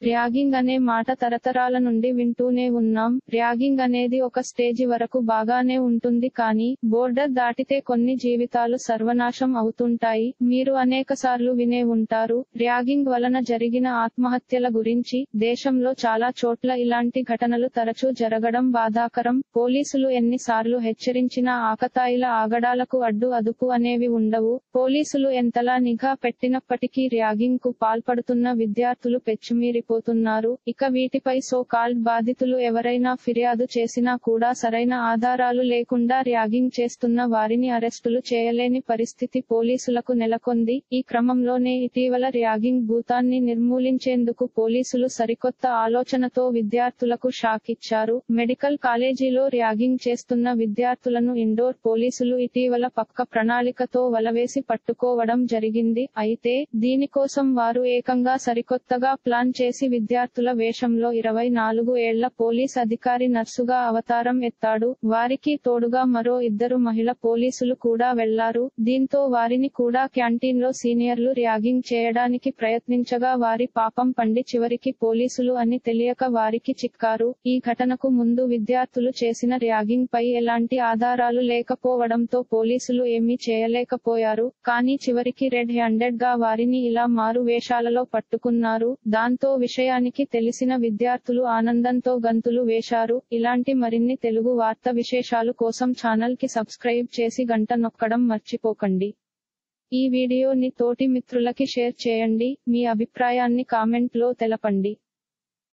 ragging అనే మాట తరతరాల నుండి వింటూనే ఉన్నాం ర్యాగింగ్ అనేది ఒక స్టేజి వరకు బాగానే ఉంటుంది కానీ బోర్డర్ దాటితే కొన్ని జీవితాలు సర్వనాశం అవుతుంటాయి మీరు అనేకసార్లు వినే ఉంటారు ర్యాగింగ్ వలన జరిగిన ఆత్మహత్యల గురించి దేశంలో చాలా చోట్ల ఇలాంటి ఘటనలు తరచూ జరగడం బాధాకరం పోలీసులు ఎన్నిసార్లు హెచ్చరించినా ఆకతాయిల ఆగడాలకు అడ్డు అదుపు అనేవి ఉండవు పోలీసులు ఎంతలా నిఘా పెట్టినప్పటికీ ర్యాగింగ్ కు పాల్పడుతున్న విద్యార్థులు పెచ్చుమీరిపోతున్నారు ఇక వీటిపై సో కాల్డ్ బాధితులు ఎవరైనా ఫిర్యాదు చేసినా కూడా సరైన ఆధారాలు లేకుండా ర్యాగింగ్ చేస్తున్న వారిని అరెస్టులు చేయలేని పరిస్థితి పోలీసులకు నెలకొంది ఈ క్రమంలోనే ఇటీవల ర్యాగింగ్ భూతాన్ని నిర్మూలించేందుకు పోలీసులు సరికొత్త ఆలోచనతో విద్యార్థులకు షాక్ ఇచ్చారు మెడికల్ కాలేజీలో ర్యాగింగ్ చేస్తున్న విద్యార్థులను ఇండోర్ పోలీసులు ఇటీవల పక్క ప్రణాళికతో వలవేసి పట్టుకోవడం జరిగింది అయితే దీనికోసం వారు ఏకంగా సరికొత్తగా ప్లాన్ చేసి విద్యార్థుల వేషంలో ఇరవై నాలుగు ఏళ్ల పోలీస్ అధికారి నర్సుగా అవతారం ఎత్తాడు వారికి తోడుగా మరో ఇద్దరు మహిళ పోలీసులు కూడా వెళ్లారు దీంతో వారిని కూడా క్యాంటీన్ లో సీనియర్లు ర్యాగింగ్ చేయడానికి ప్రయత్నించగా వారి పాపం పండి చివరికి పోలీసులు అని తెలియక వారికి చిక్కారు ఈ ఘటనకు ముందు విద్యార్థులు చేసిన ర్యాగింగ్ పై ఎలాంటి ఆధారాలు లేకపోవడంతో పోలీసులు ఏమీ చేయలేకపోయారు కానీ చివరికి రెడ్ హ్యాండెడ్ గా వారిని ఇలా మారు వేషాలలో పట్టుకున్నారు దాంతో విషయానికి తెలిసిన విద్యార్థులు ఆనందంతో గంతులు వేశారు ఇలాంటి మరిన్ని తెలుగు వార్త విశేషాలు కోసం ఛానల్ కి సబ్స్క్రైబ్ చేసి గంట నొక్కడం మర్చిపోకండి ఈ వీడియోని తోటి మిత్రులకి షేర్ చేయండి మీ అభిప్రాయాన్ని కామెంట్ లో తెలపండి